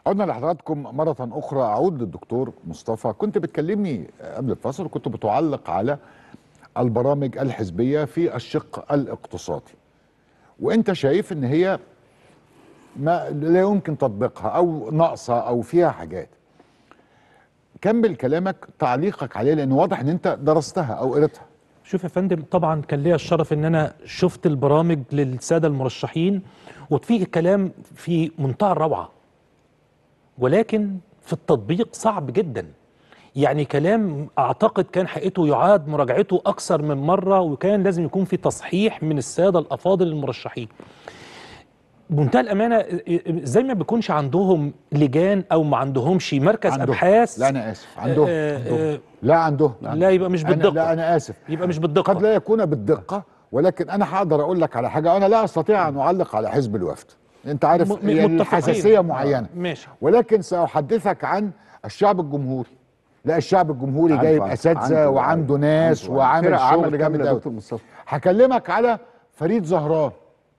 عدنا لحضراتكم مرة أخرى أعود للدكتور مصطفى كنت بتكلمني قبل الفصل كنت بتعلق على البرامج الحزبية في الشق الاقتصادي وانت شايف ان هي ما لا يمكن تطبيقها او ناقصة او فيها حاجات كمل كلامك تعليقك عليه لان واضح ان انت درستها او قريتها شوف يا فندم طبعا كان ليا الشرف ان انا شفت البرامج للساده المرشحين وفيه كلام في منتهى الروعه ولكن في التطبيق صعب جدا يعني كلام اعتقد كان حقيقته يعاد مراجعته اكثر من مره وكان لازم يكون في تصحيح من الساده الافاضل المرشحين بمنتهى الامانه زي ما بيكونش عندهم لجان او ما عندهمش مركز عندهم. ابحاث لا انا اسف عندهم, آه، عندهم. آه، لا عندهم لا يبقى مش أنا- بالدقه لا انا اسف يبقى مش بالدقه قد لا يكون بالدقة ولكن انا هقدر اقول لك على حاجة انا لا استطيع ان اعلق على حزب الوفد انت عارف م- م- يعني متفقين. حساسية معينة ماشي ولكن سأحدثك عن الشعب الجمهوري لا الشعب الجمهوري عنده- جايب عنده- اساتذه عنده- وعنده ناس عنده- وعامل فرق عمل شغل كاملة جامد يا قوي دكتور مصطفى هكلمك على فريد زهران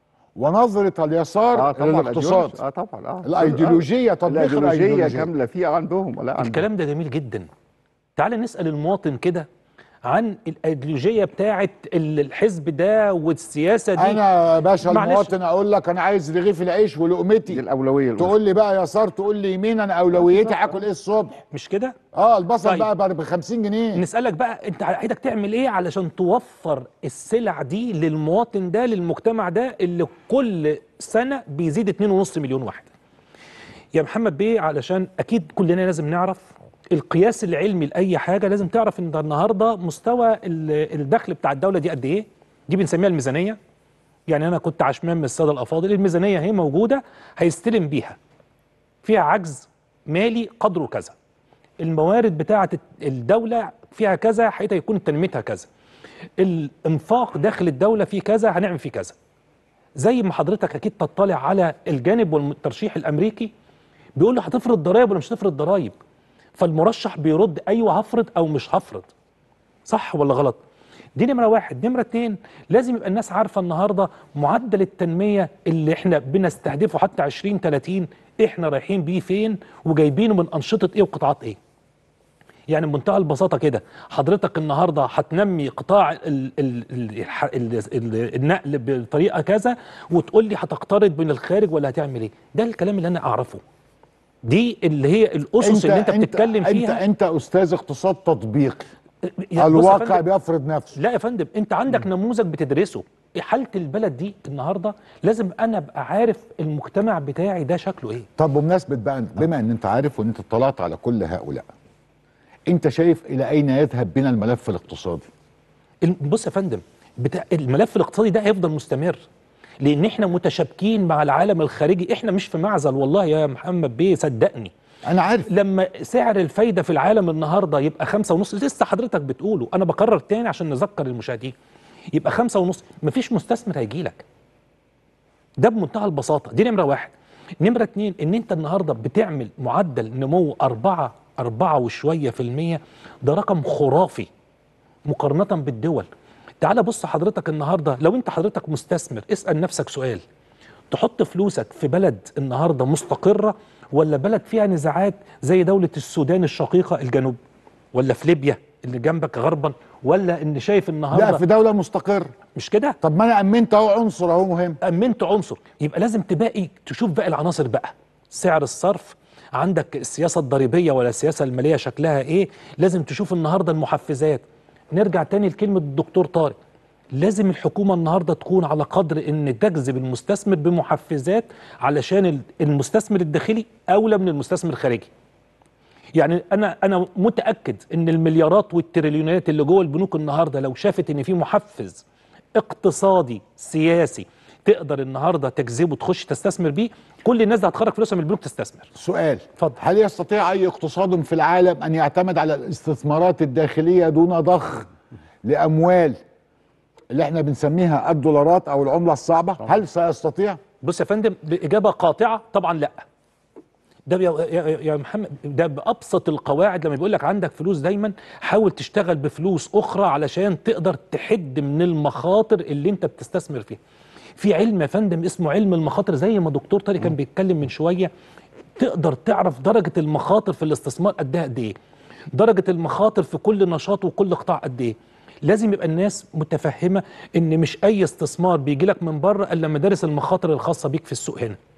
ونظره اليسار اه طبعا للاقتصاد الأيديولوجيا- اه طبعا اه الايديولوجيه تطبيق الايديولوجيه الايديولوجيه كامله في عندهم ولا عندهم الكلام ده جميل جدا تعال نسأل المواطن كده عن الأيديولوجية بتاعة ال- الحزب ده والسياسة دي انا يا باشا معلش. المواطن اقول لك انا عايز رغيف العيش دي ولقمتي الاولويه الأولى. تقول لي بقى يسار تقول لي يمين انا اولويتي هاكل ايه الصبح مش كده؟ اه البصل طيب. بقى ب 50 جنيه نسألك بقى أنت عايزك تعمل إيه علشان توفر السلع دي للمواطن ده للمجتمع ده اللي كل سنة بيزيد 2.5 مليون واحد يا محمد بيه علشان أكيد كلنا لازم نعرف القياس العلمي لأي حاجة لازم تعرف إن ده النهاردة مستوى ال- الدخل بتاع الدولة دي قد إيه دي بنسميها الميزانية يعني أنا كنت عشمان من السادة الأفاضل الميزانية هي موجودة هيستلم بيها فيها عجز مالي قدره كذا الموارد بتاعة الدولة فيها كذا حيث يكون تنميتها كذا الانفاق داخل الدولة فيه كذا هنعمل فيه كذا زي ما حضرتك اكيد تطلع على الجانب والترشيح الامريكي بيقول له هتفرض ضرائب ولا مش هتفرض ضرائب فالمرشح بيرد ايوه هفرض او مش هفرض صح ولا غلط دي نمره واحد نمره اتنين لازم يبقى الناس عارفه النهارده معدل التنميه اللي احنا بنستهدفه حتى 2030 احنا رايحين بيه فين وجايبينه من انشطه ايه وقطاعات ايه يعني بمنتهى البساطه كده حضرتك النهارده هتنمي قطاع ال ال ال الح- ال ال النقل بطريقه كذا وتقول لي هتقترض من الخارج ولا هتعمل ايه ده الكلام اللي انا اعرفه دي اللي هي الاسس اللي انت بتتكلم فيها انت انت استاذ اقتصاد تطبيقي يا- بص يا الواقع فندم، بيفرض نفسه لا يا فندم انت عندك نموذج بتدرسه إيه حاله البلد دي النهارده لازم انا ابقى عارف المجتمع بتاعي ده شكله ايه طب بمناسبة بقى بما ان انت عارف وان انت اطلعت على كل هؤلاء انت شايف الى اين يذهب بنا الملف الاقتصادي الم- بص يا فندم بتاع الملف الاقتصادي ده هيفضل مستمر لان احنا متشابكين مع العالم الخارجي احنا مش في معزل والله يا محمد بيه صدقني انا عارف لما سعر الفايده في العالم النهارده يبقى خمسة ونص لسه حضرتك بتقوله انا بكرر تاني عشان نذكر المشاهدين يبقى خمسة ونص مفيش مستثمر هيجي لك ده بمنتهى البساطه دي نمره واحد نمره اتنين ان انت النهارده بتعمل معدل نمو أربعة أربعة وشوية في المية ده رقم خرافي مقارنة بالدول تعال بص حضرتك النهاردة لو انت حضرتك مستثمر اسأل نفسك سؤال تحط فلوسك في بلد النهاردة مستقرة ولا بلد فيها نزاعات زي دولة السودان الشقيقة الجنوب ولا في ليبيا اللي جنبك غربا ولا ان شايف لا النهاردة في دولة مستقرة مش كده طب ما انا امنت اهو عنصر اهو مهم امنت عنصر يبقى لازم تباقي تشوف باقي العناصر بقى سعر الصرف عندك السياسه الضريبيه ولا السياسه الماليه شكلها ايه لازم تشوف النهارده المحفزات نرجع تاني لكلمه الدكتور طارق لازم الحكومه النهارده تكون على قدر ان تجذب المستثمر بمحفزات علشان ال- المستثمر الداخلي اولى من المستثمر الخارجي يعني انا انا متاكد ان المليارات والتريليونات اللي جوه البنوك النهارده لو شافت ان في محفز اقتصادي سياسي تقدر النهارده تجذبه تخش تستثمر بيه كل الناس اللي هتخرج فلوسها من البنوك تستثمر سؤال اتفضل. هل يستطيع اي اقتصاد في العالم ان يعتمد على الاستثمارات الداخلية دون ضخ لاموال اللي احنا بنسميها الدولارات او العملة الصعبة هل سيستطيع بص يا فندم باجابه قاطعه طبعا لا ده يا, يا, يا محمد ده بابسط القواعد لما بيقول لك عندك فلوس دايما حاول تشتغل بفلوس اخرى علشان تقدر تحد من المخاطر اللي انت بتستثمر فيها في علم يا فندم اسمه علم المخاطر زي ما دكتور طارق كان بيتكلم من شويه تقدر تعرف درجه المخاطر في الاستثمار قدها قد ايه درجه المخاطر في كل نشاط وكل قطاع قد ايه لازم يبقى الناس متفهمه ان مش اي استثمار بيجي لك من بره الا لما دارس المخاطر الخاصه بيك في السوق هنا